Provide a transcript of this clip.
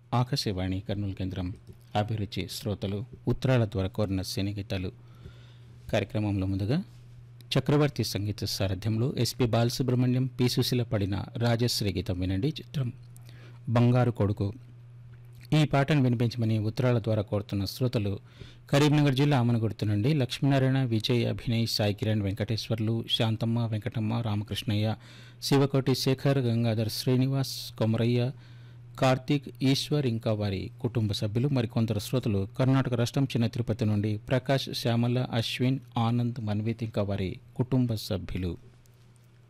ఆకాశవాణి కర్నూలు కేంద్రం అభిరుచి శ్రోతలు ఉత్తరాల ద్వారా కోరిన సినీ గీతాలు కార్యక్రమంలో ముందుగా చక్రవర్తి సంగీత సారథ్యంలో ఎస్పి బాలసుబ్రహ్మణ్యం పి సుశీల పడిన రాజశ్రీ గీతం వినండి చిత్రం బంగారు కొడుకు ఈ పాటను వినిపించమని ఉత్తరాల ద్వారా కోరుతున్న శ్రోతలు కరీంనగర్ జిల్లా అమనగుర్తు నుండి లక్ష్మీనారాయణ విజయ్ అభినయ్ సాయి కిరణ్ వెంకటేశ్వర్లు శాంతమ్మ వెంకటమ్మ రామకృష్ణయ్య శివకోటి శేఖర్ గంగాధర్ శ్రీనివాస్ కొమరయ్య కార్తీక్ ఈశ్వర్ ఇంకా వారి కుటుంబ సభ్యులు మరికొందరు శ్రోతలు కర్ణాటక రాష్ట్రం చిన్న తిరుపతి నుండి ప్రకాష్ శ్యామల అశ్విన్ ఆనంద్ మన్విత్ ఇంకా వారి కుటుంబ సభ్యులు